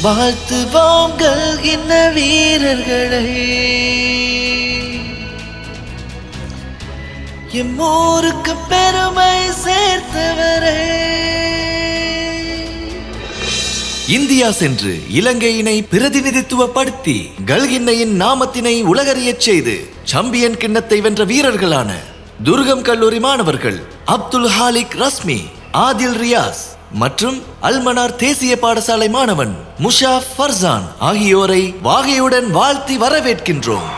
வாழ்த்துவோங்கள் என்ன வீரர்களை எம்மூருக்கு பெருமை சேர்த்தவரே இந்தியா சென்று இலங்கையினை பிரதிநிதித்துவப்படுத்தி கல்கின்னையின் நாமத்தினை உலகறியச் செய்து சாம்பியன் கிண்ணத்தை வென்ற வீரர்களான துர்கம் கல்லூரி மாணவர்கள் அப்துல் ஹாலிக் ரஸ்மி ஆதில் ரியாஸ் மற்றும் அல்மனார் தேசிய பாடசாலை மாணவன் முஷாப் ஃபர்சான் ஆகியோரை வாகையுடன் வாழ்த்தி வரவேற்கின்றோம்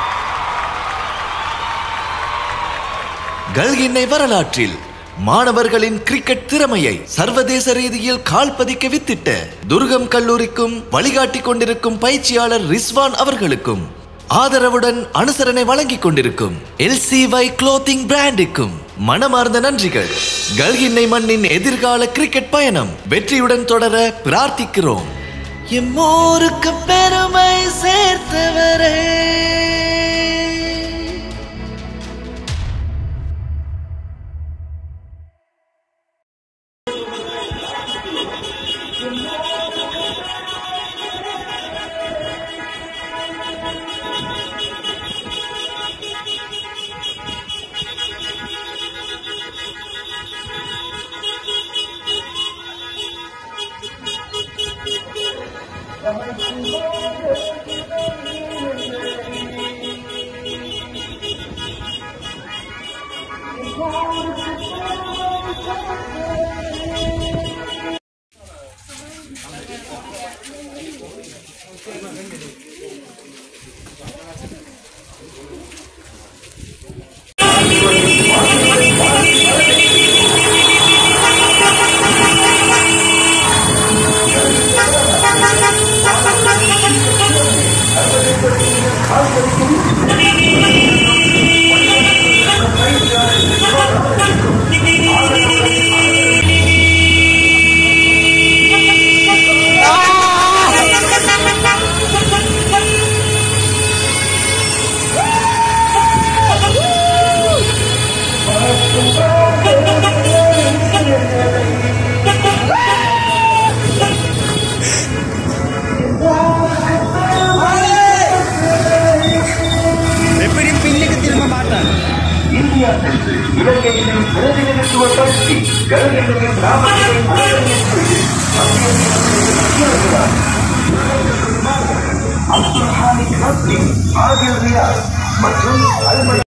கல்கின்னை வரலாற்றில் மாணவர்களின் கிரிக்கெட் திறமையை சர்வதேச ரீதியில் கால்பதிக்க வித்திட்ட துர்கம் கல்லூரிக்கும் வழிகாட்டி கொண்டிருக்கும் பயிற்சியாளர் ரிஸ்வான் அவர்களுக்கும் ஆதரவுடன் அனுசரணை வழங்கிக் கொண்டிருக்கும் எல்சிவை க்ளோத்திங் பிராண்டுக்கும் மனமார்ந்த நன்றிகள் கல்கின்னை மண்ணின் எதிர்கால கிரிக்கெட் பயணம் வெற்றியுடன் தொடர பிரார்த்திக்கிறோம் எம்மூருக்கு பெருமை சேர்த்தவரே எப்படி பின்னுக்கு திரும்ப பார்த்தேன் இந்தியா சென்று இலங்கையினை பிரதிநிதித்துவப்படுத்தி கல்வியின் நாமத்தை உலகறியச் செய்து வீரர்களான அப்துல் ஹாமித் ரஸ்மி ஆகிய ரியாஸ் மற்றும் அல்மன்